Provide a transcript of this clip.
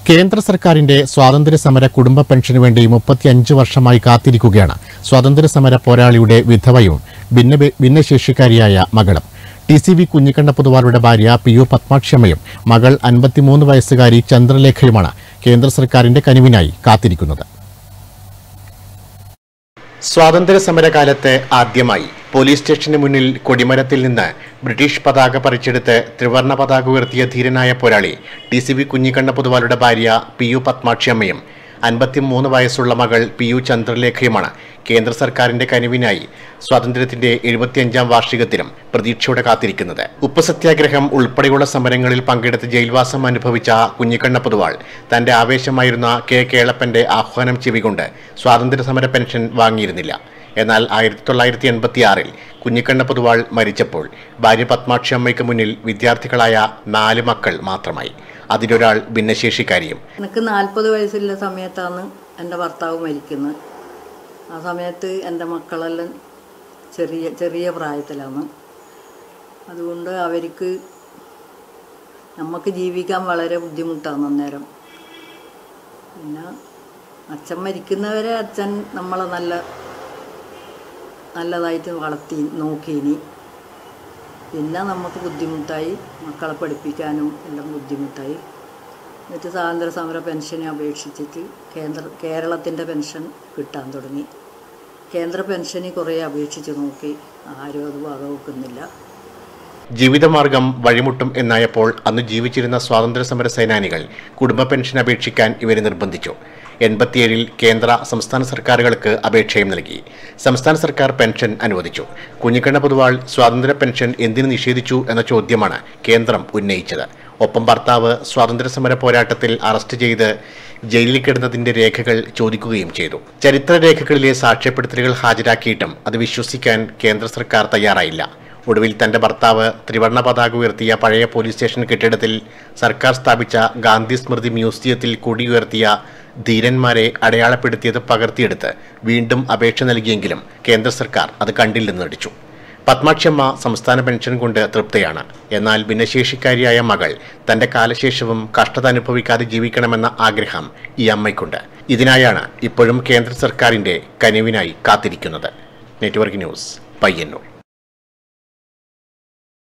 കേന്ദ്ര സർക്കാരിന്റെ സ്വാതന്ത്ര്യ സമര കുടുംബ പെൻഷന് വേണ്ടി മുപ്പത്തിയഞ്ച് വർഷമായി കാത്തിരിക്കുകയാണ് സ്വാതന്ത്ര്യ സമര പോരാളിയുടെ വിധവയും ഭിന്ന ഭിന്നശേഷിക്കാരിയായ മകളും ടി സി വി കുഞ്ഞിക്കണ്ണ പൊതുവാളുടെ ഭാര്യ പി യു പത്മാക്ഷമയും മകൾ അൻപത്തിമൂന്ന് വയസ്സുകാരി ചന്ദ്രലേഖയുമാണ് കേന്ദ്ര സർക്കാരിന്റെ കനിവിനായി കാത്തിരിക്കുന്നത് സ്വാതന്ത്ര്യ സമരകാലത്ത് ആദ്യമായി പോലീസ് സ്റ്റേഷന് മുന്നിൽ കൊടിമരത്തിൽ നിന്ന് ബ്രിട്ടീഷ് പതാക പറിച്ചെടുത്ത് ത്രിവർണ പതാക ഉയർത്തിയ ധീരനായ പോരാളി ടി സി വി കുഞ്ഞിക്കണ്ണ പൊതുവാളുടെ ഭാര്യ പി യു പത്മാക്ഷമ്മയും അൻപത്തിമൂന്ന് വയസ്സുള്ള മകൾ പി യു ചന്ദ്രലേഖയുമാണ് കേന്ദ്ര സർക്കാരിന്റെ കനിവിനായി സ്വാതന്ത്ര്യത്തിന്റെ എഴുപത്തിയഞ്ചാം വാർഷികത്തിലും പ്രതീക്ഷയോടെ കാത്തിരിക്കുന്നത് ഉപ്പ് സത്യാഗ്രഹം ഉൾപ്പെടെയുള്ള സമരങ്ങളിൽ പങ്കെടുത്ത് ജയിൽവാസം അനുഭവിച്ച കുഞ്ഞിക്കണ്ണ പൊതുവാൾ തന്റെ ആവേശമായിരുന്ന കെ കേളപ്പന്റെ ആഹ്വാനം ചെവികൊണ്ട് സ്വാതന്ത്ര്യ സമര പെൻഷൻ വാങ്ങിയിരുന്നില്ല എന്നാൽ ആയിരത്തി തൊള്ളായിരത്തി എൺപത്തി ആറിൽ കുഞ്ഞിക്കണ്ണ പൊതുവാൾ മരിച്ചപ്പോൾ ഭാര്യ പത്മാക്ഷി അമ്മയ്ക്ക് മുന്നിൽ വിദ്യാർത്ഥികളായ നാല് മക്കൾ മാത്രമായി അതിലൊരാൾ ഭിന്നശേഷിക്കാരിയും എനിക്ക് നാൽപ്പത് വയസ്സുള്ള സമയത്താണ് എൻ്റെ ഭർത്താവ് മരിക്കുന്നത് ആ സമയത്ത് എൻ്റെ മക്കളെല്ലാം ചെറിയ ചെറിയ പ്രായത്തിലാണ് അതുകൊണ്ട് അവർക്ക് നമുക്ക് ജീവിക്കാൻ വളരെ ബുദ്ധിമുട്ടാണ് അന്നേരം പിന്നെ അച്ഛൻ മരിക്കുന്നവരെ അച്ഛൻ നമ്മളെ നല്ല നല്ലതായിട്ട് വളർത്തി നോക്കിയിനി പിന്നെ നമുക്ക് ബുദ്ധിമുട്ടായി മക്കളെ പഠിപ്പിക്കാനും എല്ലാം ബുദ്ധിമുട്ടായി എന്നിട്ട് സ്വാതന്ത്ര്യ സമര പെൻഷനെ അപേക്ഷിച്ചിട്ട് കേന്ദ്ര കേരളത്തിൻ്റെ പെൻഷൻ കിട്ടാൻ തുടങ്ങി കേന്ദ്ര പെൻഷന് കുറേ അപേക്ഷിച്ച് നോക്കി ആരും അത് വകവെക്കുന്നില്ല ജീവിതമാർഗം വഴിമുട്ടും എന്നായപ്പോൾ അന്ന് ജീവിച്ചിരുന്ന സ്വാതന്ത്ര്യ സമര സേനാനികൾ കുടുംബ പെൻഷൻ അപേക്ഷിക്കാൻ ഇവരെ നിർബന്ധിച്ചു എൺപത്തിയേഴിൽ കേന്ദ്ര സംസ്ഥാന സർക്കാരുകൾക്ക് അപേക്ഷയും നൽകി സംസ്ഥാന സർക്കാർ പെൻഷൻ അനുവദിച്ചു കുഞ്ഞിക്കണ്ണ പൊതുവാൾ സ്വാതന്ത്ര്യ പെൻഷൻ എന്തിനു നിഷേധിച്ചു എന്ന ചോദ്യമാണ് കേന്ദ്രം ഉന്നയിച്ചത് ഒപ്പം ഭർത്താവ് സ്വാതന്ത്ര്യ സമര പോരാട്ടത്തിൽ അറസ്റ്റ് ചെയ്ത് ജയിലിൽ കിടന്നതിന്റെ രേഖകൾ ചോദിക്കുകയും ചെയ്തു ചരിത്രരേഖകളിലെ സാക്ഷ്യപ്പെടുത്തലുകൾ ഹാജരാക്കിയിട്ടും അത് വിശ്വസിക്കാൻ കേന്ദ്ര സർക്കാർ തയ്യാറായില്ല ഒടുവിൽ തന്റെ ഭർത്താവ് ത്രിവർണ പതാക ഉയർത്തിയ പഴയ പോലീസ് സ്റ്റേഷൻ കെട്ടിടത്തിൽ സർക്കാർ സ്ഥാപിച്ച ഗാന്ധി സ്മൃതി മ്യൂസിയത്തിൽ കൊടിയുയർത്തിയ ധീരന്മാരെ അടയാളപ്പെടുത്തിയത് പകർത്തിയെടുത്ത് വീണ്ടും അപേക്ഷ നൽകിയെങ്കിലും കേന്ദ്ര സർക്കാർ അത് കണ്ടില്ലെന്ന് നടിച്ചു പത്മാക്ഷമ്മ സംസ്ഥാന പെൻഷൻ കൊണ്ട് തൃപ്തയാണ് എന്നാൽ ഭിന്നശേഷിക്കാരിയായ മകൾ തന്റെ കാലശേഷവും കഷ്ടത അനുഭവിക്കാതെ ജീവിക്കണമെന്ന ആഗ്രഹം ഈ അമ്മയ്ക്കുണ്ട് ഇതിനായാണ് ഇപ്പോഴും കേന്ദ്ര സർക്കാരിന്റെ കനിവിനായി കാത്തിരിക്കുന്നത് നെറ്റ്വർക്ക് ന്യൂസ് പയ്യന്നൂർ